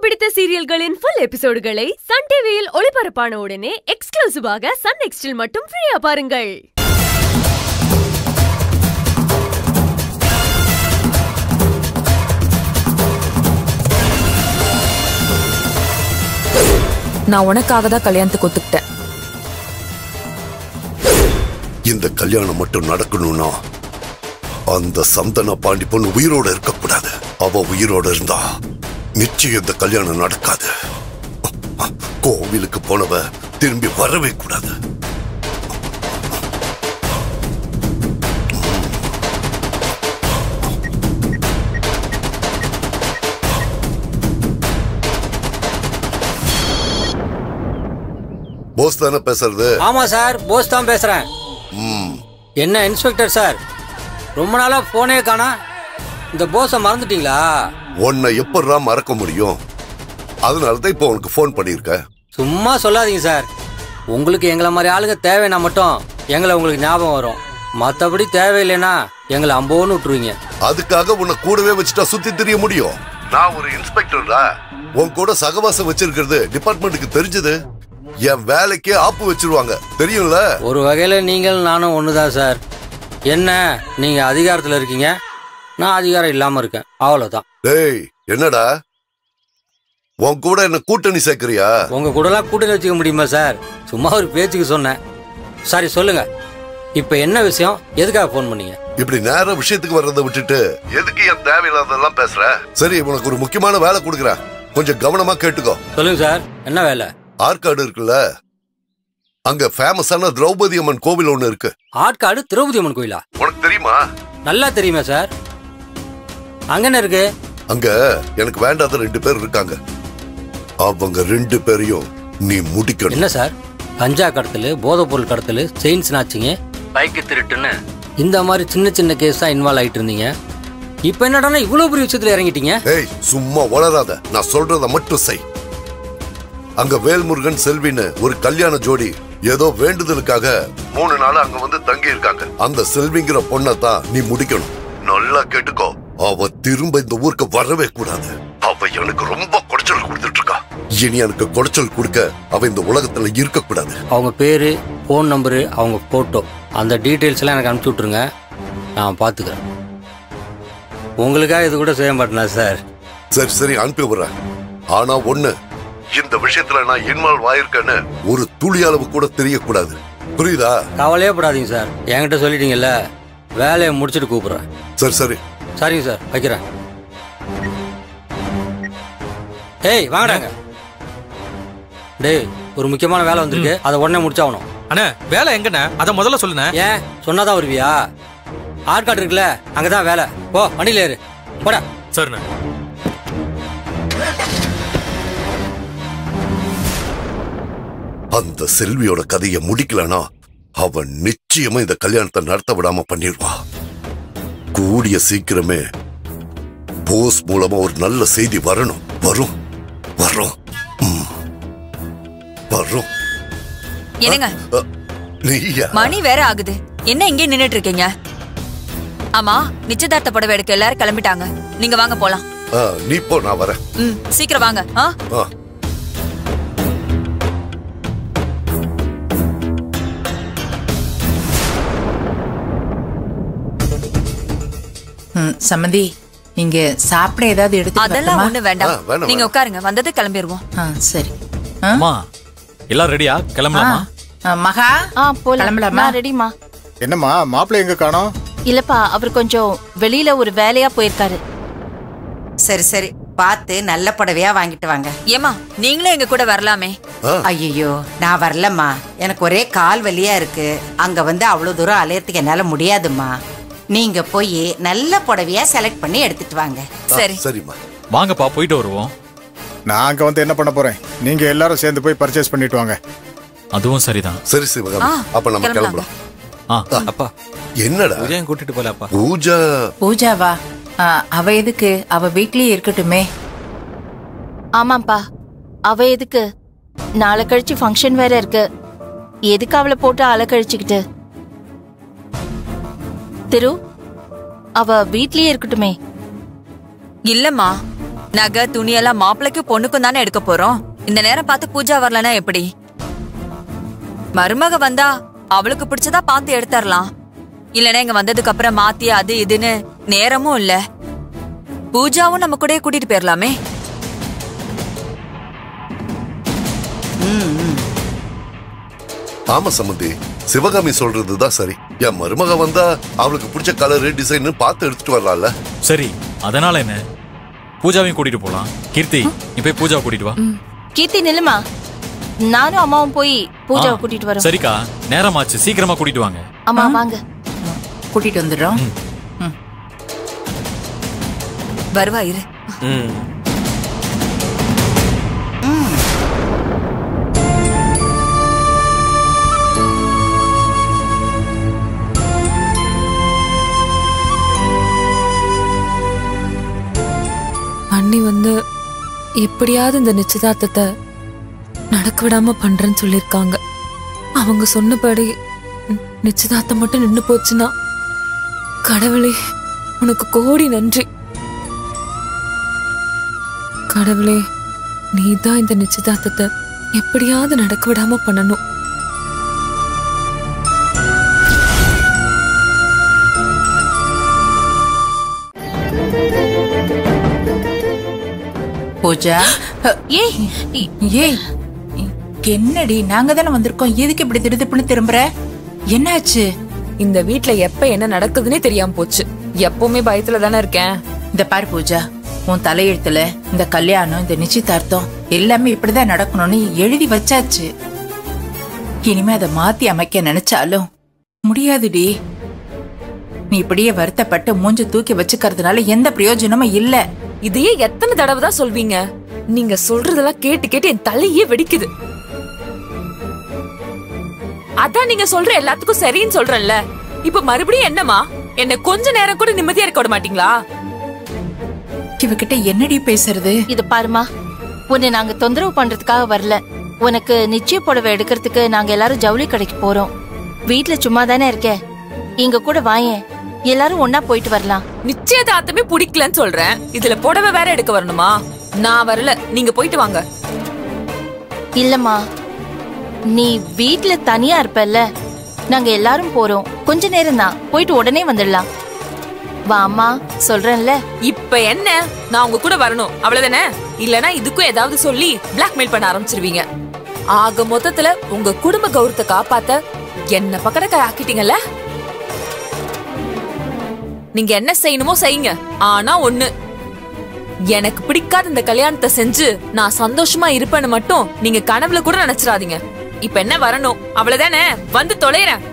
பிடித்த சீரியல்களின் full எபிசோடுகளை Sun டிவியில் ஒளிபரப்பான உடனே எக்ஸ்க்ளூசிவாக சன் நெக்ஸ்டில் மட்டும் ஃப்ரீயா பாருங்கள் நான் உனக்காக தான் கல்யாணத்துக்கு ஒத்துக்கிட்டேன் இந்த கல்யாணம் மட்டும் நடக்கணும்னா அந்த சந்தன பாண்டி பொண்ணு உயிரோட இருக்கக்கூடாது அவ உயிரோட இருந்தா நிச்சயம் இந்த கல்யாணம் நடக்காது கோவிலுக்கு போனவ திரும்பி வரவே கூடாது போஸ் தானே பேசுறது ஆமா சார் போஸ் தான் பேசுறேன் ம் என்ன இன்ஸ்பெக்டர் சார் ரொம்ப நாளா போனே காணா இந்த போஸை மறந்துட்டீங்களா உன்னை எப்படா மறக்க முடியும் அதனால தான் இப்போ உனக்கு ஃபோன் பண்ணியிருக்கேன் சும்மா சொல்லாதீங்க சார் உங்களுக்கு எங்களை மாதிரி ஆளுங்க தேவைன்னா மட்டும் எங்களை உங்களுக்கு ஞாபகம் வரும் மற்றபடி தேவையில்லைன்னா எங்களை அம்போன்னு விட்டுருவீங்க அதுக்காக உன்னை கூடவே வச்சுட்டா சுத்தி தெரிய முடியும் நான் ஒரு இன்ஸ்பெக்டர்டா உன் கூட சகவாசம் வச்சிருக்கிறது டிபார்ட்மெண்ட்டுக்கு தெரிஞ்சது என் வேலைக்கே ஆப்பு வச்சிருவாங்க தெரியும்ல ஒரு வகையில் நீங்கள் நானும் ஒன்று தான் சார் என்ன நீங்கள் அதிகாரத்தில் இருக்கீங்க நான் அதிகாரம் இல்லாமல் இருக்கேன் அவ்வளோதான் டேய் என்னடா உன் கூட என்ன கூட்டணி சேர்க்கறியா உங்கள் கூடலாம் கூட்டணி வச்சுக்க முடியுமா சார் சும்மா ஒரு பேச்சுக்கு சொன்னேன் சரி சொல்லுங்க இப்போ என்ன விஷயம் எதுக்காக ஃபோன் பண்ணீங்க இப்படி நேர விஷயத்துக்கு வர்றதை விட்டுட்டு எதுக்கு என் தேவையில்லாததெல்லாம் பேசுற சரி உனக்கு ஒரு முக்கியமான வேலை கொடுக்குறேன் கொஞ்சம் கவனமா கேட்டுக்கோ சொல்லுங்க சார் என்ன வேலை ஆற்காடு இருக்குல்ல அங்க ஃபேமஸான திரௌபதி அம்மன் கோவில் ஒண்ணு இருக்கு ஆட்காடு திரௌபதி அம்மன் கோயிலா உனக்கு தெரியுமா நல்லா தெரியுமே சார் அங்க என்ன இருக்கு அங்க எனக்கு வேண்டாத ரெண்டு பேர் இருக்காங்க அவங்க ரெண்டு பேரையும் நீ முடிக்கணும் என்ன சார் கஞ்சா கடத்தல் போதைப் பொருள் கடத்தல் செயின் ஸ்நாச்சிங்க பைக்கு திருட்டுன்னு இந்த மாதிரி சின்ன சின்ன கேஸ் தான் இன்வால்வ் ஆயிட்டு இருந்தீங்க இப்போ என்னடான்னா இவ்வளவு பெரிய விஷயத்துல இறங்கிட்டீங்க ஏய் சும்மா வளராத நான் சொல்றத மட்டும் செய் அங்க வேல்முருகன் செல்வின்னு ஒரு கல்யாண ஜோடி ஏதோ வேண்டுதலுக்காக மூணு நாள் அங்க வந்து தங்கி இருக்காங்க அந்த செல்விங்கிற பொண்ணை தான் நீ முடிக்கணும் நல்லா கேட்டுக்கோ அவ திரும்ப இந்த ஊருக்கு வரவே கூடாது அவ எனக்கு ரொம்ப குடைச்சல் கொடுத்துட்டு இருக்கா இனி எனக்கு குடைச்சல் கொடுக்க அவ இந்த உலகத்துல இருக்க கூடாது அவங்க பேரு ஃபோன் நம்பரு அவங்க ஃபோட்டோ அந்த டீட்டெயில்ஸ் எல்லாம் எனக்கு அனுப்பிச்சி விட்ருங்க நான் பார்த்துக்கிறேன் உங்களுக்காக இது கூட செய்ய மாட்டேனா சார் சரி சரி அனுப்பி விடுறேன் ஆனா ஒண்ணு இந்த விஷயத்துல நான் இன்வால்வ் ஆயிருக்கேன்னு ஒரு துளி அளவு கூட தெரியக்கூடாது புரியுதா கவலையே படாதீங்க சார் என்கிட்ட சொல்லிட்டீங்கல்ல வேலையை முடிச்சுட்டு கூப்பிட்றேன் சரி சரி சரிங்க சார் வைக்கிறேன் ஏய் வாங்கடாங்க டேய் ஒரு முக்கியமான வேலை வந்திருக்கு அதை உடனே முடிச்சாகணும் அண்ணே வேலை எங்கண்ணே அதை முதல்ல சொல்லுண்ணே ஏன் சொன்னாதான் வருவியா ஆற்காடு இருக்குல்ல அங்கதான் வேலை போ வண்டியில ஏறு போடா சரிண்ணே அந்த செல்வியோட கதையை முடிக்கலனா அவன் நிச்சயமா இந்த கல்யாணத்தை நடத்த விடாம பண்ணிடுவா கூடிய சீக்கிரமே போஸ் மூலமா ஒரு நல்ல செய்தி வரணும் வரும் வரும் ம். வரும் என்னங்க அ, நீயா மணி வேற ஆகுது என்ன இங்கே நின்னுட்டு இருக்கீங்க ஆமா நிச்சயதார்த்த புடவை எடுக்க எல்லாரும் கிளம்பிட்டாங்க நீங்க வாங்க போலாம் ஆ, நீ போ நான் வரேன் ம் சீக்கிரம் வாங்க ஆ ஆ ம், சம்மந்தி நீங்க சாப்பிட ஏதாவது எடுத்து அதெல்லாம் ஒண்ணு ஆ, வேண்டாம் வேணாம், நீங்க வேணாம். உட்காருங்க வந்தது கிளம்பிடுவோம் சரி ஆ? அம்மா எல்லாம் ரெடியா ஆ, கிளம்பலாமா ஆ, மகா ஆ போலாம் கிளம்பலாமா? நான் ரெடிமா என்னம்மா மாப்பிள்ளை எங்க காணோம் இல்லப்பா அவர் கொஞ்சம் வெளியில ஒரு வேலையா போயிருக்காரு சரி சரி பார்த்து நல்ல புடவையா வாங்கிட்டு வாங்க ஏமா நீங்களும் எங்க கூட வரலாமே ஐயோ நான் வரலம்மா எனக்கு ஒரே கால் வலியா இருக்கு அங்க வந்து அவ்வளவு தூரம் அலையறதுக்கு என்னால முடியாதும்மா நீங்க போய் நல்ல புடவையா செலக்ட் பண்ணி எடுத்துட்டு வாங்க சரி சரிம்மா வாங்கப்பா போயிட்டு வருவோம் நான் அங்க வந்து என்ன பண்ண போறேன் நீங்க எல்லாரும் சேர்ந்து போய் பர்ச்சேஸ் பண்ணிட்டு வாங்க அதுவும் சரிதான் சரி சிவகாமி ஆ, அப்ப நம்ம கிளம்பலாங்க. கிளம்பலாம் ஆ அப்பா என்னடா உதயம் கூட்டிட்டு போலப்பா பூஜா பூஜாவா ஆ, அவ எதுக்கு அவ வீட்லயே இருக்கட்டுமே ஆமாப்பா அவ எதுக்கு நாளை கழிச்சு ஃபங்க்ஷன் வேற இருக்கு எதுக்கு அவளை போட்டு அலை கழிச்சுக்கிட்டு திரு அவ வீட்லயே இருக்கட்டுமே இல்லம்மா நகை துணி எல்லாம் மாப்பிள்ளைக்கும் பொண்ணுக்கும் தானே எடுக்க போறோம் இந்த நேரம் பார்த்து பூஜா வரலனா எப்படி மருமக வந்தா அவளுக்கு பிடிச்சதா பார்த்து எடுத்துடலாம் இல்லனா இங்க வந்ததுக்கு அப்புறம் மாத்தி அது இதுன்னு நேரமும் இல்ல பூஜாவும் நம்ம கூடயே கூட்டிட்டு போயிடலாமே ஆமா சம்பந்தி சிவகாமி சொல்றதுதான் சரி என் மருமக வந்தா அவளுக்கு பிடிச்ச கலரு டிசைன் பார்த்து எடுத்துட்டு வரலாம்ல சரி அதனால என்ன பூஜாவையும் கூட்டிட்டு போலாம் கீர்த்தி நீ போய் பூஜாவை கூட்டிட்டு வா கீர்த்தி நில்லுமா நானும் அம்மாவும் போய் பூஜாவை ஆ, கூட்டிட்டு வரோம் சரிக்கா நேரமாச்சு சீக்கிரமா கூட்டிட்டு வாங்க அம்மா வாங்க கூட்டிட்டு வந்துடுறோம் வருவா இரு அண்ணி வந்து எப்படியாவது இந்த நிச்சயதார்த்தத்தை நடக்க விடாம பண்றேன்னு சொல்லியிருக்காங்க அவங்க சொன்னபடி நி- நிச்சயதார்த்தம் மட்டும் நின்னு போச்சுன்னா கடவுளே உனக்கு கோடி நன்றி கடவுளே நீ தான் இந்த நிச்சயதார்த்தத்தை எப்படியாவது நடக்க விடாம பண்ணணும் பூஜா ஏய் ஏய் என்னடி நாங்க தானே வந்திருக்கோம் எதுக்கு இப்படி திடுதிப்புன்னு திரும்புற என்னாச்சு இந்த வீட்ல எப்ப என்ன நடக்குதுன்னே தெரியாம போச்சு எப்பவுமே பயத்துல தானே இருக்கேன் இந்த பாரு பூஜா உன் தலையெழுத்துல இந்த கல்யாணம் இந்த நிச்சயதார்த்தம் எல்லாமே இப்படிதான் நடக்கணும்னு எழுதி வச்சாச்சு இனிமே அதை மாத்தி அமைக்க நினைச்சாலும் முடியாதுடி நீ இப்படியே வருத்தப்பட்டு மூஞ்ச தூக்கி வச்சுக்கிறதுனால எந்த பிரயோஜனமும் இல்ல இதையே எத்தனை தடவை தான் சொல்வீங்க நீங்க சொல்றதெல்லாம் கேட்டு கேட்டு என் தலையே வெடிக்குது அதான் நீங்க சொல்ற எல்லாத்துக்கும் சரின்னு சொல்றேன்ல இப்ப மறுபடியும் என்னமா என்ன கொஞ்ச நேரம் கூட நிம்மதியா இருக்க விட மாட்டீங்களா இவகிட்ட என்னடி பேசுறது இது பாருமா உன்னை நாங்க தொந்தரவு பண்றதுக்காக வரல உனக்கு நிச்சய புடவை எடுக்கிறதுக்கு நாங்க எல்லாரும் ஜவுளி கடைக்கு போறோம் வீட்ல சும்மா தானே இருக்க இங்க கூட வாயேன் எல்லாரும் ஒன்னா போயிட்டு வரலாம் நிச்சயதார்த்தமே பிடிக்கலன்னு சொல்றேன் இதுல புடவை வேற எடுக்க வரணுமா நான் வரல நீங்க போயிட்டு வாங்க இல்லம்மா நீ வீட்ல தனியா இருப்பல்ல நாங்க எல்லாரும் போறோம் கொஞ்ச நேரம் தான் போயிட்டு உடனே வந்துடலாம் வா அம்மா சொல்றேன்ல இப்ப என்ன நான் உங்க கூட வரணும் அவ்வளவுதானே இல்லனா இதுக்கும் ஏதாவது சொல்லி பிளாக்மெயில் பண்ண ஆரம்பிச்சிருவீங்க ஆக மொத்தத்துல உங்க குடும்ப கௌரவத்தை காப்பாத்த என்ன பக்கடக்க ஆக்கிட்டீங்கல்ல நீங்க என்ன செய்யணுமோ செய்யுங்க ஆனா ஒண்ணு எனக்கு பிடிக்காத இந்த கல்யாணத்தை செஞ்சு நான் சந்தோஷமா இருப்பேன்னு மட்டும் நீங்க கனவுல கூட நினைச்சிடாதீங்க இப்ப என்ன வரணும் அவ்வளவுதானே வந்து தொலைறேன்